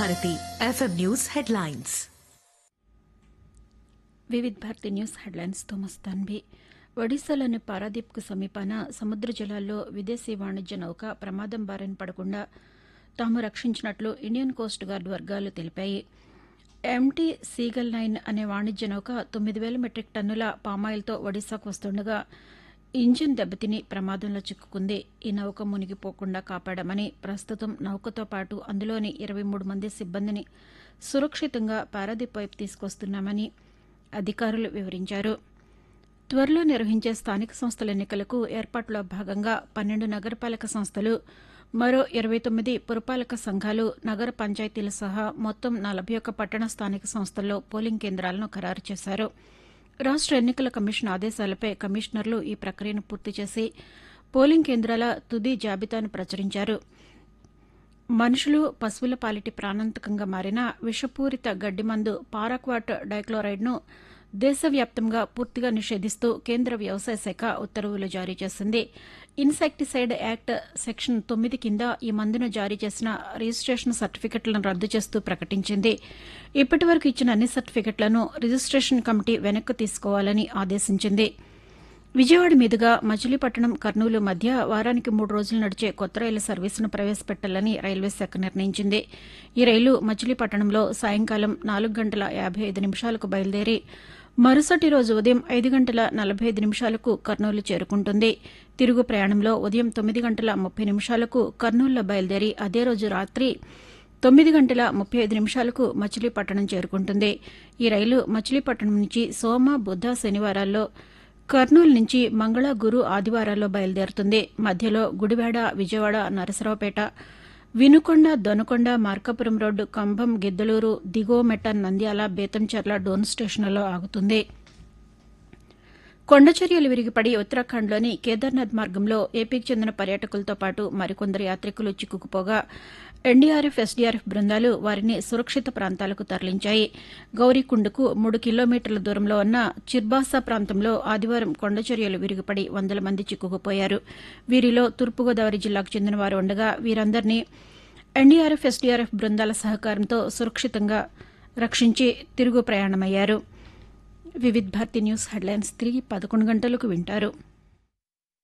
Bharati FM news headlines Vividh Bharati news హెడ్లైన్స్తో మస్తాన్వి ఒడిశాలోని పారాదీప్కు సమీపాన సముద్ర జలాల్లో విదేశీ వాణిజ్య నౌక ప్రమాదం బారిన పడకుండా తాము రక్షించినట్లు ఇండియన్ కోస్ట్ గార్డ్ వర్గాలు తెలిపాయి ఎంటీ సీగల్ నైన్ అనే వాణిజ్య నౌక తొమ్మిది వేల మెట్రిక్ టన్నుల పామాయిల్తో ఒడిశాకు వస్తుండగా ఇంజిన్ దెబ్బతిని ప్రమాదంలో చిక్కుకుంది ఈ నౌక మునిగిపోకుండా కాపాడామని ప్రస్తుతం నౌకతో పాటు అందులోని ఇరవై మూడు మంది సిబ్బందిని సురక్షితంగా పారాదీప్ వైపు తీసుకొస్తున్నామని అధికారులు వివరించారు త్వరలో నిర్వహించే స్థానిక సంస్థల ఎన్నికలకు ఏర్పాట్లో భాగంగా పన్నెండు నగరపాలక సంస్థలు మరో ఇరవై తొమ్మిది పురపాలక సంఘాలు నగర పంచాయతీల సహా మొత్తం నలభై ఒక్క పట్టణ స్థానిక సంస్థల్లో పోలింగ్ కేంద్రాలను ఖరారు చేశారు రాష్ట్ర ఎన్నికల కమిషన్ ఆదేశాలపై కమిషనర్లు ఈ ప్రక్రియను పూర్తి చేసి పోలింగ్ కేంద్రాల తుది జాబితాను ప్రచురించారు మనుషులు పశువుల పాలిటి ప్రాణాంతకంగా మారిన విషపూరిత గడ్డి మందు పారాక్వాట్ డైక్లోరైడ్ను దేశవ్యాప్తంగా పూర్తిగా నిషేధిస్తూ కేంద్ర వ్యవసాయ శాఖ ఉత్తర్వులు జారీ చేసింది ఇన్సెక్టిసైడ్ యాక్ట్ సెక్షన్ తొమ్మిది కింద ఈ మందును జారీ చేసిన రిజిస్ట్రేషన్ సర్టిఫికెట్లను రద్దు చేస్తూ ప్రకటించింది ఇప్పటి వరకు ఇచ్చిన అన్ని సర్టిఫికెట్లను రిజిస్ట్రేషన్ కమిటీ వెనక్కు తీసుకోవాలని ఆదేశించింది విజయవాడ మీదుగా మచిలీపట్నం కర్నూలు మధ్య వారానికి మూడు రోజులు నడిచే కొత్త రైలు సర్వీసును ప్రవేశపెట్టాలని రైల్వే శాఖ నిర్ణయించింది ఈ రైలు మచిలీపట్నంలో సాయంకాలం నాలుగు గంటల యాభై ఐదు నిమిషాలకు బయలుదేరి మరుసటి రోజు ఉదయం ఐదు గంటల నలభై ఐదు నిమిషాలకు కర్నూలు చేరుకుంటుంది తిరుగు ప్రయాణంలో ఉదయం తొమ్మిది గంటల ముప్పై నిమిషాలకు కర్నూలులో బయలుదేరి అదే రోజు రాత్రి తొమ్మిది గంటల ముప్పై ఐదు నిమిషాలకు మచిలీపట్నం చేరుకుంటుంది ఈ రైలు మచిలీపట్నం నుంచి సోమ బుధ శనివారాల్లో కర్నూలు నుంచి మంగళ గురు ఆదివారాల్లో బయలుదేరుతుంది మధ్యలో గుడివాడ విజయవాడ నరసరావుపేట వినుకొండ దొనకొండ మార్కాపురం రోడ్డు కంభం గిద్దలూరు దిగువమెట్ట నంద్యాల బేతంచెర్ల డోన్ స్టేషన్లలో ఆగుతుంది కొండచర్యలు విరిగిపడి ఉత్తరాఖండ్లోని కేదార్నాథ్ మార్గంలో ఏపీకి చెందిన పర్యాటకులతో పాటు మరికొందరు యాత్రికులు చిక్కుకుపోగా ఎన్డీఆర్ఎఫ్ ఎస్డీఆర్ఎఫ్ బృందాలు వారిని సురక్షిత ప్రాంతాలకు తరలించాయి గౌరీకుండకు మూడు కిలోమీటర్ల దూరంలో ఉన్న చిర్బాసా ప్రాంతంలో ఆదివారం కొండచర్యలు విరిగిపడి వందల మంది చిక్కుకుపోయారు వీరిలో తూర్పుగోదావరి జిల్లాకు చెందిన వారు ఉండగా వీరందరినీ ఎన్డీఆర్ఎఫ్ ఎస్డీఆర్ఎఫ్ బృందాల సహకారంతో సురక్షితంగా రక్షించి తిరుగు ప్రయాణమయ్యారు వివిధ్ భారతి న్యూస్ హెడ్లైన్స్ తిరిగి పదకొండు గంటలకు వింటారు